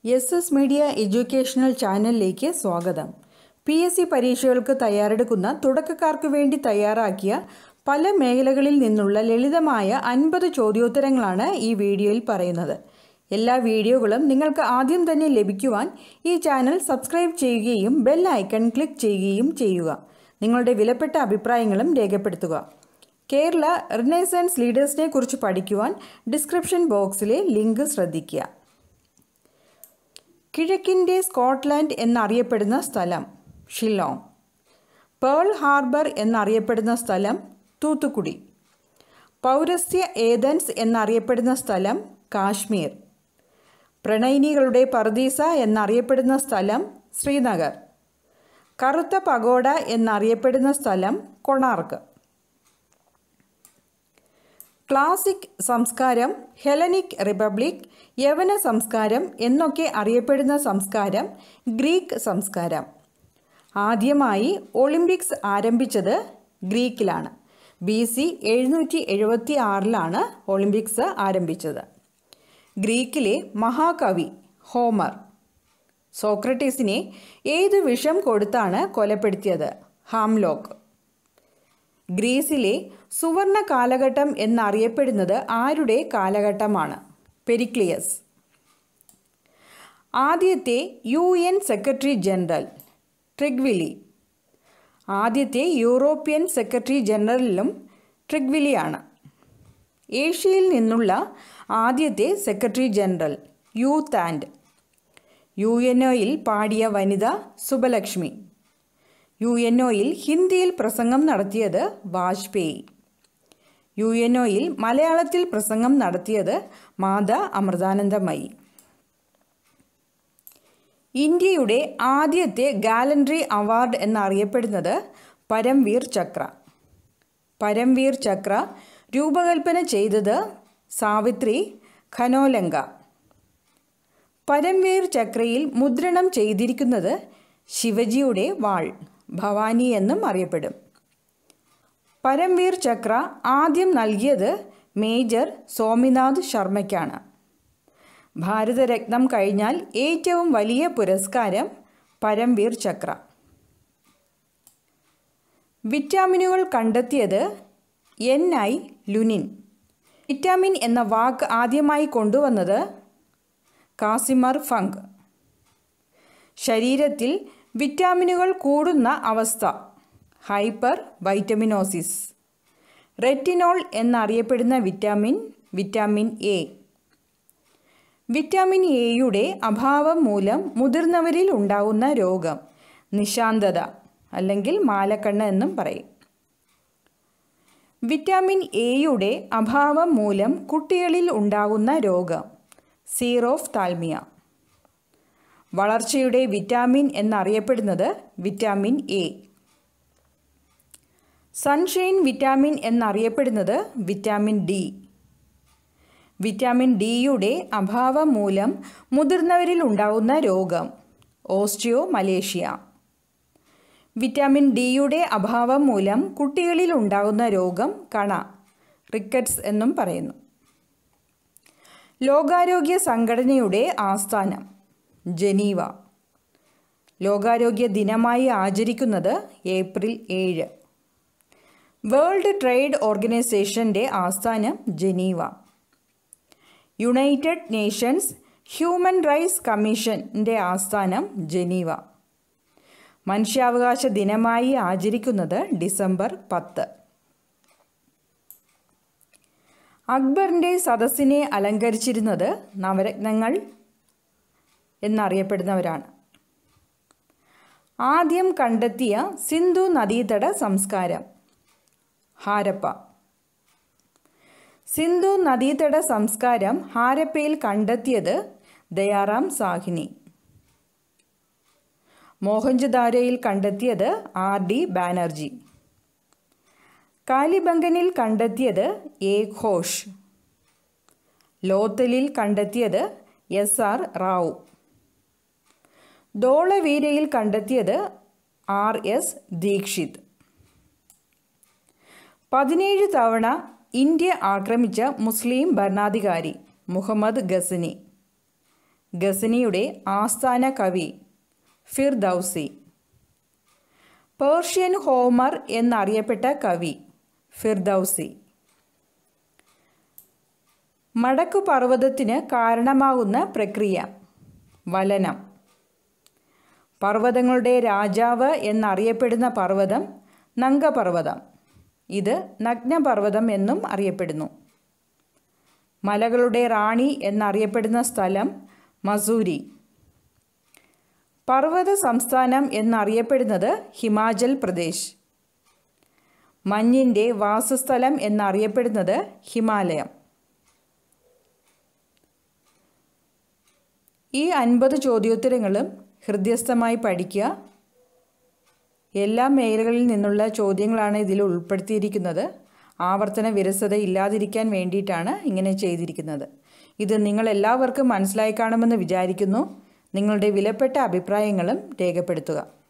S S media educational ചാനലിലേക്ക് സ്വാഗതം P S C പരീക്ഷകൾക്ക് തയ്യാറെടുക്കുന്ന തുടക്കക്കാർക്ക് വേണ്ടി തയ്യാറാക്കിയ പല മേഖലകളിൽ നിന്നുള്ള ലളിതമായ അൻപത് ചോദ്യോത്തരങ്ങളാണ് ഈ വീഡിയോയിൽ പറയുന്നത് എല്ലാ വീഡിയോകളും നിങ്ങൾക്ക് ആദ്യം തന്നെ ലഭിക്കുവാൻ ഈ ചാനൽ സബ്സ്ക്രൈബ് ചെയ്യുകയും ബെൽ ഐക്കൺ ക്ലിക്ക് ചെയ്യുകയും ചെയ്യുക നിങ്ങളുടെ വിലപ്പെട്ട അഭിപ്രായങ്ങളും രേഖപ്പെടുത്തുക കേരള റിനൈസൻസ് ലീഡേഴ്സിനെ കുറിച്ച് പഠിക്കുവാൻ ഡിസ്ക്രിപ്ഷൻ ബോക്സിലെ ലിങ്ക് ശ്രദ്ധിക്കുക കിഴക്കിൻ്റെ സ്കോട്ട്ലാൻഡ് എന്നറിയപ്പെടുന്ന സ്ഥലം ഷില്ലോങ് പേൾ ഹാർബർ എന്നറിയപ്പെടുന്ന സ്ഥലം തൂത്തുക്കുടി പൗരസ്ത്യ ഏതൻസ് എന്നറിയപ്പെടുന്ന സ്ഥലം കാശ്മീർ പ്രണയിനികളുടെ പർദീസ എന്നറിയപ്പെടുന്ന സ്ഥലം ശ്രീനഗർ കറുത്ത പഗോഡ എന്നറിയപ്പെടുന്ന സ്ഥലം കൊണാർക്ക് ക്ലാസിക് സംസ്കാരം ഹെലനിക് റിപ്പബ്ലിക് യവന സംസ്കാരം എന്നൊക്കെ അറിയപ്പെടുന്ന സംസ്കാരം ഗ്രീക്ക് സംസ്കാരം ആദ്യമായി ഒളിമ്പിക്സ് ആരംഭിച്ചത് ഗ്രീക്കിലാണ് ബി സി എഴുന്നൂറ്റി എഴുപത്തി ആറിലാണ് ഒളിമ്പിക്സ് ആരംഭിച്ചത് ഗ്രീക്കിലെ മഹാകവി ഹോമർ സോക്രട്ടീസിനെ ഏതു വിഷം കൊടുത്താണ് കൊലപ്പെടുത്തിയത് ഹാംലോക്ക് ഗ്രീസിലെ സുവർണ കാലഘട്ടം എന്നറിയപ്പെടുന്നത് ആരുടെ കാലഘട്ടമാണ് പെരിക്ലിയസ് ആദ്യത്തെ U N secretary general Trygve Lie ആദ്യത്തെ യൂറോപ്യൻ സെക്രട്ടറി ജനറലിലും ട്രിഗ്വിലിയാണ് ഏഷ്യയിൽ നിന്നുള്ള ആദ്യത്തെ secretary general U Thant U N ഒയിൽ പാടിയ വനിത സുബലക്ഷ്മി യു എൻ ഒയിൽ ഹിന്ദിയിൽ പ്രസംഗം നടത്തിയത് വാജ്പേയി യു എൻ ഒയിൽ മലയാളത്തിൽ പ്രസംഗം നടത്തിയത് മാത അമൃതാനന്ദമയി ഇന്ത്യയുടെ ആദ്യത്തെ ഗാലൻട്രി അവാർഡ് എന്നറിയപ്പെടുന്നത് പരംവീർ ചക്ര പരംവീർ ചക്ര രൂപകൽപ്പന ചെയ്തത് സാവിത്രി ഖനോലങ്ക പരംവീർ ചക്രയിൽ മുദ്രണം ചെയ്തിരിക്കുന്നത് ശിവജിയുടെ വാൾ ഭവാനി എന്നും അറിയപ്പെടും പരംവീർ ചക്ര ആദ്യം നൽകിയത് മേജർ സോമിനാഥ് ശർമ്മയ്ക്കാണ് ഭാരതരത്നം കഴിഞ്ഞാൽ ഏറ്റവും വലിയ പുരസ്കാരം പരംവീർ ചക്ര വിറ്റാമിനുകൾ കണ്ടെത്തിയത് എൻ ഐ ലുനിൻ വിറ്റാമിൻ എന്ന വാക്ക് ആദ്യമായി കൊണ്ടുവന്നത് കാസിമർ ഫങ്ക് ശരീരത്തിൽ വിറ്റാമിനുകൾ കൂടുന്ന അവസ്ഥ ഹൈപ്പർ വൈറ്റമിനോസിസ് റെറ്റിനോൾ എന്നറിയപ്പെടുന്ന വിറ്റാമിൻ വിറ്റാമിൻ എ വിറ്റാമിൻ എയുടെ അഭാവം മൂലം മുതിർന്നവരിൽ ഉണ്ടാകുന്ന രോഗം നിശാന്തത അല്ലെങ്കിൽ മാലക്കണ്ണ് എന്നും പറയും വിറ്റാമിൻ എയുടെ അഭാവം മൂലം കുട്ടികളിൽ ഉണ്ടാകുന്ന രോഗം സീറോഫ് താൽമിയ വളർച്ചയുടെ വിറ്റാമിൻ എന്നറിയപ്പെടുന്നത് വിറ്റാമിൻ എ സൺഷൈൻ വിറ്റാമിൻ എന്നറിയപ്പെടുന്നത് വിറ്റാമിൻ ഡി വിറ്റാമിൻ ഡിയുടെ അഭാവം മൂലം മുതിർന്നവരിൽ ഉണ്ടാകുന്ന രോഗം ഓസ്റ്റിയോ മലേഷ്യ വിറ്റാമിൻ ഡിയുടെ അഭാവം മൂലം കുട്ടികളിൽ ഉണ്ടാകുന്ന രോഗം കണ റിക്കറ്റ്സ് എന്നും പറയുന്നു ലോകാരോഗ്യ സംഘടനയുടെ ആസ്ഥാനം ജനീവ ലോകാരോഗ്യ ദിനമായി ആചരിക്കുന്നത് ഏപ്രിൽ ഏഴ് വേൾഡ് ട്രേഡ് ഓർഗനൈസേഷൻ്റെ ആസ്ഥാനം Geneva United Nations human rights കമ്മീഷൻ്റെ ആസ്ഥാനം ജനീവ മനുഷ്യാവകാശ ദിനമായി ആചരിക്കുന്നത് ഡിസംബർ പത്ത് അക്ബറിൻ്റെ സദസ്സിനെ അലങ്കരിച്ചിരുന്നത് നവരത്നങ്ങൾ എന്നറിയപ്പെടുന്നവരാണ് ആദ്യം കണ്ടെത്തിയ സിന്ധു നദീതട സംസ്കാരം ഹാരപ്പ സിന്ധു നദീതട സംസ്കാരം ഹാരപ്പയിൽ കണ്ടെത്തിയത് ദയാറാം സാഹിനി മോഹൻജദാരോയിൽ കണ്ടെത്തിയത് ആർ ഡി ബാനർജി കാലിബംഗനിൽ കണ്ടെത്തിയത് എ ഘോഷ് ലോത്തലിൽ കണ്ടെത്തിയത് എസ് ആർ റാവു ധോളവീരയിൽ കണ്ടെത്തിയത് ആർ എസ് ദീക്ഷിത് പതിനേഴ് തവണ ഇന്ത്യ ആക്രമിച്ച മുസ്ലിം ഭരണാധികാരി മുഹമ്മദ് ഗസനി ഗസനിയുടെ ആസ്ഥാന കവി ഫിർദൌസി പേർഷ്യൻ ഹോമർ എന്നറിയപ്പെട്ട കവി ഫിർദൌസി മടക്കു പർവ്വതത്തിന് കാരണമാകുന്ന പ്രക്രിയ വലനം പർവ്വതങ്ങളുടെ രാജാവ് എന്നറിയപ്പെടുന്ന പർവ്വതം നങ്കപർവ്വതം ഇത് നഗ്നപർവ്വതം എന്നും അറിയപ്പെടുന്നു മലകളുടെ റാണി എന്നറിയപ്പെടുന്ന സ്ഥലം മസൂരി പർവ്വത സംസ്ഥാനം എന്നറിയപ്പെടുന്നത് ഹിമാചൽ പ്രദേശ് മഞ്ഞിൻ്റെ വാസസ്ഥലം എന്നറിയപ്പെടുന്നത് ഹിമാലയം ഈ അൻപത് ചോദ്യോത്തരങ്ങളും ഹൃദ്യസ്ഥമായി പഠിക്കുക എല്ലാ മേഖലകളിൽ നിന്നുള്ള ചോദ്യങ്ങളാണ് ഇതിൽ ഉൾപ്പെടുത്തിയിരിക്കുന്നത് ആവർത്തന വിരസത ഇല്ലാതിരിക്കാൻ വേണ്ടിയിട്ടാണ് ഇങ്ങനെ ചെയ്തിരിക്കുന്നത് ഇത് നിങ്ങളെല്ലാവർക്കും മനസ്സിലായി കാണുമെന്ന് വിചാരിക്കുന്നു നിങ്ങളുടെ വിലപ്പെട്ട അഭിപ്രായങ്ങളും രേഖപ്പെടുത്തുക